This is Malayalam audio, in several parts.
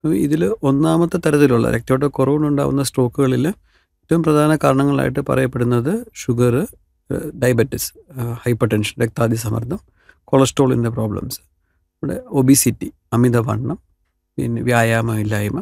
ഇതിൽ ഒന്നാമത്തെ തരത്തിലുള്ള രക്തയോട്ടക്കുറവുണ്ടാകുന്ന സ്ട്രോക്കുകളിൽ ഏറ്റവും പ്രധാന കാരണങ്ങളായിട്ട് പറയപ്പെടുന്നത് ഷുഗർ ഡയബറ്റിസ് ഹൈപ്പർ ടെൻഷൻ രക്താതിസമ്മർദ്ദം കൊളസ്ട്രോളിൻ്റെ പ്രോബ്ലംസ് ഇവിടെ ഒബിസിറ്റി അമിതവണ്ണം പിന്നെ വ്യായാമമില്ലായ്മ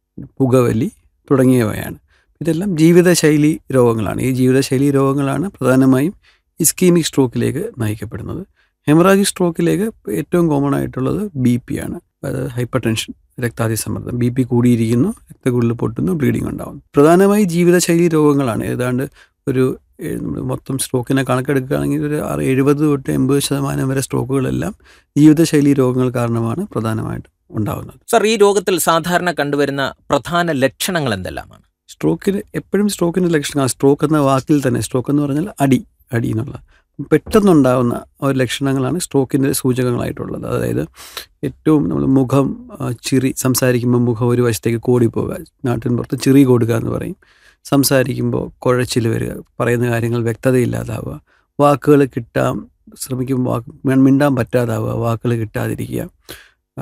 പുകവലി തുടങ്ങിയവയാണ് ഇതെല്ലാം ജീവിതശൈലി രോഗങ്ങളാണ് ഈ ജീവിതശൈലി രോഗങ്ങളാണ് പ്രധാനമായും ഇസ്കീമിക് സ്ട്രോക്കിലേക്ക് നയിക്കപ്പെടുന്നത് ഹെമറാജിക് സ്ട്രോക്കിലേക്ക് ഏറ്റവും കോമൺ ആയിട്ടുള്ളത് ബി പി ആണ് അതായത് ഹൈപ്പർ ടെൻഷൻ രക്താതിസമ്മർദ്ദം ബി പി കൂടിയിരിക്കുന്നു രക്തക്കുഴൽ പൊട്ടുന്നു ബ്ലീഡിംഗ് ഉണ്ടാകുന്നു പ്രധാനമായി ജീവിതശൈലി രോഗങ്ങളാണ് ഏതാണ്ട് ഒരു ഏ- നമ്മള് മൊത്തം സ്ട്രോക്കിനെ കണക്കെടുക്കുകയാണെങ്കിൽ ഒരു ആറ് എഴുപത് തൊട്ട് എൺപത് ശതമാനം വരെ സ്ട്രോക്കുകളെല്ലാം ജീവിതശൈലി രോഗങ്ങൾ കാരണമാണ് പ്രധാനമായിട്ടും ഉണ്ടാകുന്നത് സർ ഈ രോഗത്തിൽ സാധാരണ കണ്ടുവരുന്ന പ്രധാന ലക്ഷണങ്ങൾ എന്തെല്ലാമാണ് സ്ട്രോക്കിന് എപ്പോഴും സ്ട്രോക്കിൻ്റെ ലക്ഷണങ്ങൾ സ്ട്രോക്ക് എന്ന വാക്കിൽ തന്നെ സ്ട്രോക്ക് എന്ന് പറഞ്ഞാൽ അടി അടി എന്നുള്ള പെട്ടെന്നുണ്ടാകുന്ന ഒരു ലക്ഷണങ്ങളാണ് സ്ട്രോക്കിൻ്റെ സൂചകങ്ങളായിട്ടുള്ളത് അതായത് ഏറ്റവും നമ്മൾ മുഖം ആ, ചിരി സംസാരിക്കുമ്പോൾ മുഖം ഒരു വശത്തേക്ക് കോടിപ്പോവുക നാട്ടിൻ പുറത്ത് ചിറി കൊടുക്കുക എന്ന് പറയും സംസാരിക്കുമ്പോൾ കുഴച്ചിൽ വരിക പറയുന്ന കാര്യങ്ങൾ വ്യക്തതയില്ലാതാവുക വാക്കുകൾ കിട്ടാൻ ശ്രമിക്കുമ്പോൾ വാക്ക് മിണ്ടാൻ പറ്റാതാവുക വാക്കുകൾ കിട്ടാതിരിക്കുക ആ,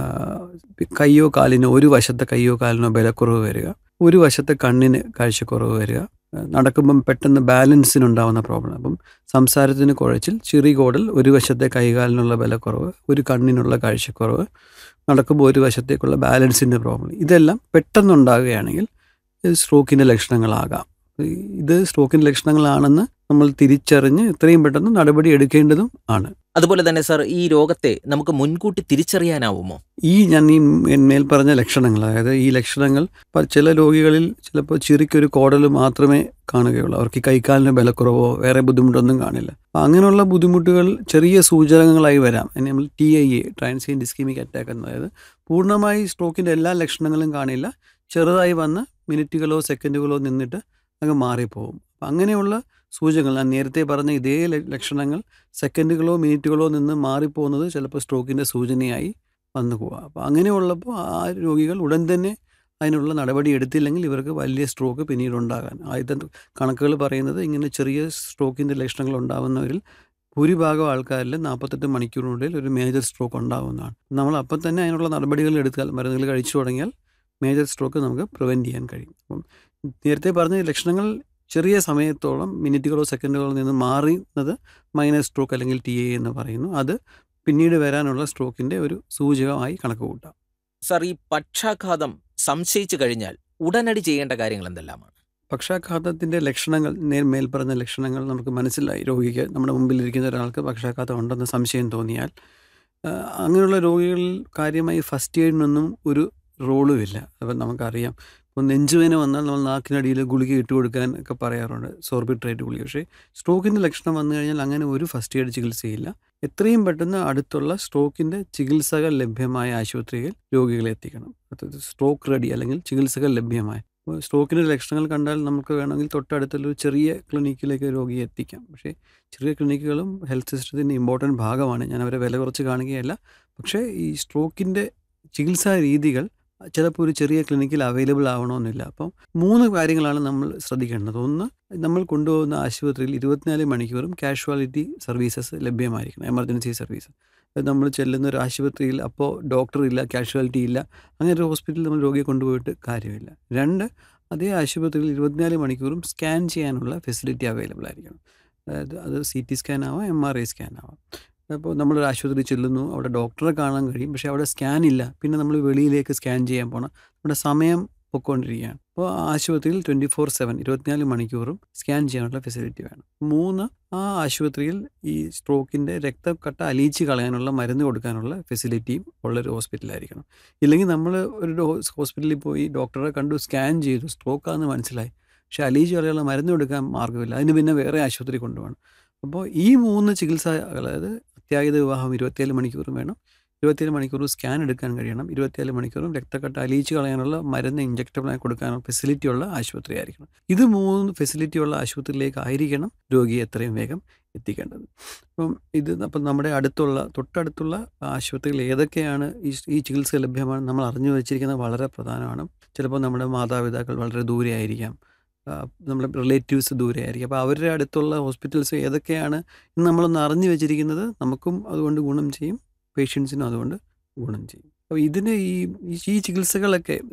കയ്യോ കാലിനോ ഒരു വശത്തെ കയ്യോ കാലിനോ ബലക്കുറവ് വരിക ഒരു വശത്തെ കണ്ണിന് കാഴ്ചക്കുറവ് വരിക നടക്കുമ്പം പെട്ടെന്ന് ബാലൻസിനുണ്ടാവുന്ന പ്രോബ്ലം അപ്പം സംസാരത്തിന് കുഴച്ചിൽ ചിറി കോടൽ ഒരു വശത്തെ കൈകാലിനുള്ള ബലക്കുറവ് ഒരു കണ്ണിനുള്ള കാഴ്ചക്കുറവ് നടക്കുമ്പോൾ ഒരു വശത്തേക്കുള്ള ബാലൻസിൻ്റെ പ്രോബ്ലം ഇതെല്ലാം പെട്ടെന്നുണ്ടാകുകയാണെങ്കിൽ ഇത് സ്ട്രോക്കിൻ്റെ ലക്ഷണങ്ങളാകാം ഇത് സ്ട്രോക്കിൻ്റെ ലക്ഷണങ്ങളാണെന്ന് നമ്മൾ തിരിച്ചറിഞ്ഞ് എത്രയും പെട്ടെന്ന് നടപടി എടുക്കേണ്ടതും ആണ് അതുപോലെ തന്നെ സർ ഈ രോഗത്തെ നമുക്ക് മുൻകൂട്ടി തിരിച്ചറിയാനാവുമോ ഈ ഞാൻ ഈ മേൽ പറഞ്ഞ ലക്ഷണങ്ങൾ അതായത് ഈ ലക്ഷണങ്ങൾ പ- ചില രോഗികളിൽ ചിലപ്പോൾ ചിറിക്കൊരു കോടൽ മാത്രമേ കാണുകയുള്ളൂ അവർക്ക് ഈ കൈക്കാലിന് ബലക്കുറവോ വേറെ ബുദ്ധിമുട്ടൊന്നും കാണില്ല അപ്പം അങ്ങനെയുള്ള ബുദ്ധിമുട്ടുകൾ ചെറിയ സൂചനകളായി വരാം അതിന് നമ്മൾ T I A transient ischaemic attack എന്ന് അതായത് പൂർണ്ണമായി സ്ട്രോക്കിൻ്റെ എല്ലാ ലക്ഷണങ്ങളും കാണില്ല ചെറുതായി വന്ന് മിനിറ്റുകളോ സെക്കൻഡുകളോ നിന്നിട്ട് അങ്ങ് മാറിപ്പോകും അപ്പം അങ്ങനെയുള്ള സൂചകങ്ങൾ ഞാൻ നേരത്തെ പറഞ്ഞ ഇതേ ല- ലക്ഷണങ്ങൾ സെക്കൻഡുകളോ മിനിറ്റുകളോ നിന്ന് മാറിപ്പോകുന്നത് ചിലപ്പോൾ സ്ട്രോക്കിൻ്റെ സൂചനയായി വന്നു പോവുക അപ്പോൾ അങ്ങനെയുള്ളപ്പോൾ ആ രോഗികൾ ഉടൻ തന്നെ അതിനുള്ള നടപടി എടുത്തില്ലെങ്കിൽ ഇവർക്ക് വലിയ സ്ട്രോക്ക് പിന്നീട് ഉണ്ടാകാൻ ആദ്യത്തെ കണക്കുകൾ പറയുന്നത് ഇങ്ങനെ ചെറിയ സ്ട്രോക്കിൻ്റെ ലക്ഷണങ്ങൾ ഉണ്ടാകുന്നവരിൽ ഭൂരിഭാഗം ആൾക്കാരിൽ നാൽപ്പത്തെട്ട് മണിക്കൂറിനുള്ളിൽ ഒരു മേജർ സ്ട്രോക്ക് ഉണ്ടാകുന്നതാണ് നമ്മൾ അപ്പം തന്നെ അതിനുള്ള നടപടികൾ എടുത്താൽ മരുന്നുകൾ കഴിച്ചു തുടങ്ങിയാൽ മേജർ സ്ട്രോക്ക് നമുക്ക് പ്രിവെൻറ്റ് ചെയ്യാൻ കഴിയും അപ്പം നേരത്തെ പറഞ്ഞ ഈ ലക്ഷണങ്ങൾ ചെറിയ സമയത്തോളം മിനിറ്റുകളോ സെക്കൻഡുകളോ നിന്ന് മാറുന്നത് മൈനർ സ്ട്രോക്ക് അല്ലെങ്കിൽ ടി എ എന്ന് പറയുന്നു അത് പിന്നീട് വരാനുള്ള സ്ട്രോക്കിൻ്റെ ഒരു സൂചകമായി കണക്ക് കൂട്ടാം സർ ഈ പക്ഷാഘാതം സംശയിച്ചു കഴിഞ്ഞാൽ ഉടനടി ചെയ്യേണ്ട കാര്യങ്ങൾ എന്തെല്ലാമാണ് പക്ഷാഘാതത്തിൻ്റെ ലക്ഷണങ്ങൾ നേർ മേൽ പറഞ്ഞ ലക്ഷണങ്ങൾ നമുക്ക് മനസ്സിലായി രോഗിക്ക് നമ്മുടെ മുമ്പിലിരിക്കുന്ന ഒരാൾക്ക് പക്ഷാഘാതം ഉണ്ടെന്ന് സംശയം തോന്നിയാൽ ആ, അങ്ങനെയുള്ള രോഗികളിൽ കാര്യമായി ഫസ്റ്റ് എയ്ഡിനൊന്നും ഒരു റോളുമില്ല അപ്പം നമുക്കറിയാം ഇപ്പോൾ നെഞ്ചുവേന വന്നാൽ നമ്മൾ നാക്കിനടിയിൽ ഗുളിക ഇട്ട് കൊടുക്കാൻ ഒക്കെ പറയാറുണ്ട് സോർബിട്രേറ്റ് ഗുളിക പക്ഷേ സ്ട്രോക്കിൻ്റെ ലക്ഷണം വന്നു കഴിഞ്ഞാൽ അങ്ങനെ ഒരു ഫസ്റ്റ് എയ്ഡ് ചികിത്സയില്ല എത്രയും പെട്ടെന്ന് അടുത്തുള്ള സ്ട്രോക്കിൻ്റെ ചികിത്സകൾ ലഭ്യമായ ആശുപത്രിയിൽ രോഗികളെ എത്തിക്കണം അതായത് സ്ട്രോക്ക് റെഡി അല്ലെങ്കിൽ ചികിത്സകൾ ലഭ്യമായ അപ്പോൾ സ്ട്രോക്കിൻ്റെ ലക്ഷണങ്ങൾ കണ്ടാൽ നമുക്ക് വേണമെങ്കിൽ തൊട്ടടുത്തുള്ള ഒരു ചെറിയ ക്ലിനിക്കിലേക്ക് രോഗിയെ എത്തിക്കാം പക്ഷേ ചെറിയ ക്ലിനിക്കുകളും ഹെൽത്ത് സിസ്റ്റത്തിൻ്റെ ഇമ്പോർട്ടൻറ്റ് ഭാഗമാണ് ഞാൻ അവരെ വില കുറച്ച് കാണുകയല്ല പക്ഷേ ഈ സ്ട്രോക്കിൻ്റെ ചികിത്സാ രീതികൾ ചിലപ്പോൾ ഒരു ചെറിയ ക്ലിനിക്കിൽ അവൈലബിൾ ആവണമെന്നില്ല അപ്പം മൂന്ന് കാര്യങ്ങളാണ് നമ്മൾ ശ്രദ്ധിക്കേണ്ടത് ഒന്ന് നമ്മൾ കൊണ്ടുപോകുന്ന ആശുപത്രിയിൽ ഇരുപത്തിനാല് മണിക്കൂറും കാഷ്വാലിറ്റി സർവീസസ് ലഭ്യമായിരിക്കണം എമർജൻസി സർവീസ് അത് നമ്മൾ ചെല്ലുന്ന ഒരു ആശുപത്രിയിൽ അപ്പോൾ ഡോക്ടർ ഇല്ല കാഷ്വാലിറ്റി ഇല്ല അങ്ങനെ ഒരു ഹോസ്പിറ്റലിൽ നമ്മൾ രോഗിയെ കൊണ്ടുപോയിട്ട് കാര്യമില്ല രണ്ട് അതേ ആശുപത്രിയിൽ ഇരുപത്തിനാല് മണിക്കൂറും സ്കാൻ ചെയ്യാനുള്ള ഫെസിലിറ്റി അവൈലബിൾ ആയിരിക്കണം അതായത് അത് സി ടി സ്കാൻ ആവാം എം ആർ ഐ സ്കാൻ ആവാം അപ്പോൾ നമ്മളൊരു ആശുപത്രി ചെല്ലുന്നു അവിടെ ഡോക്ടറെ കാണാൻ കഴിയും പക്ഷേ അവിടെ സ്കാൻ ഇല്ല പിന്നെ നമ്മൾ വെളിയിലേക്ക് സ്കാൻ ചെയ്യാൻ പോകണം നമ്മുടെ സമയം പൊയ്ക്കൊണ്ടിരിക്കുകയാണ് അപ്പോൾ ആ ആശുപത്രിയിൽ ട്വൻറ്റി ഫോർ സെവൻ ഇരുപത്തിനാല് മണിക്കൂറും സ്കാൻ ചെയ്യാനുള്ള ഫെസിലിറ്റി വേണം മൂന്ന് ആ ആശുപത്രിയിൽ ഈ സ്ട്രോക്കിൻ്റെ രക്തക്കട്ട അലിയിച്ച് കളയാനുള്ള മരുന്ന് കൊടുക്കാനുള്ള ഫെസിലിറ്റിയും ഉള്ളൊരു ഹോസ്പിറ്റലായിരിക്കണം ഇല്ലെങ്കിൽ നമ്മൾ ഒരു ഡോ- ഹോസ്പിറ്റലിൽ പോയി ഡോക്ടറെ കണ്ടു സ്കാൻ ചെയ്തു സ്ട്രോക്കാന്ന് മനസ്സിലായി പക്ഷെ അലീജ് കളയുള്ള മരുന്ന് കൊടുക്കാൻ മാർഗ്ഗമില്ല അതിന് പിന്നെ വേറെ ആശുപത്രി കൊണ്ടുപോകണം അപ്പോൾ ഈ മൂന്ന് ചികിത്സ അതായത് അത്യാഹിത വിവാഹം ഇരുപത്തിയേഴ് മണിക്കൂറും വേണം ഇരുപത്തിയേഴ് മണിക്കൂറും സ്കാൻ എടുക്കാൻ കഴിയണം ഇരുപത്തിയേഴ് മണിക്കൂറും രക്തക്കട്ട അലിയിച്ച് കളയാനുള്ള മരുന്ന് ഇഞ്ചക്റ്റബിളായി കൊടുക്കാനുള്ള ഫെസിലിറ്റി ഉള്ള ആശുപത്രി ആയിരിക്കണം ഇത് മൂന്ന് ഫെസിലിറ്റി ഉള്ള ആശുപത്രിയിലേക്ക് ആയിരിക്കണം രോഗിയെ എത്രയും വേഗം എത്തിക്കേണ്ടത് അപ്പം ഇത് അപ്പം നമ്മുടെ അടുത്തുള്ള തൊട്ടടുത്തുള്ള ആശുപത്രികൾ ഏതൊക്കെയാണ് ഈ ഈ ചികിത്സ ലഭ്യമാണ് നമ്മൾ അറിഞ്ഞു വെച്ചിരിക്കുന്നത് വളരെ പ്രധാനമാണ് ചിലപ്പോൾ നമ്മുടെ മാതാപിതാക്കൾ വളരെ ദൂരെ ആയിരിക്കാം ആ, നമ്മുടെ റിലേറ്റീവ്സ് ദൂരെ ആയിരിക്കും അപ്പോൾ അവരുടെ അടുത്തുള്ള ഹോസ്പിറ്റൽസ് ഏതൊക്കെയാണ് എന്ന് നമ്മളൊന്ന് അറിഞ്ഞു വെച്ചിരിക്കുന്നത് നമുക്കും അതുകൊണ്ട് ഗുണം ചെയ്യും പേഷ്യൻസിനും അതുകൊണ്ട് ഗുണം ചെയ്യും അപ്പോൾ ഇതിന് ഈ ഈ ചികിത്സകളൊക്കെ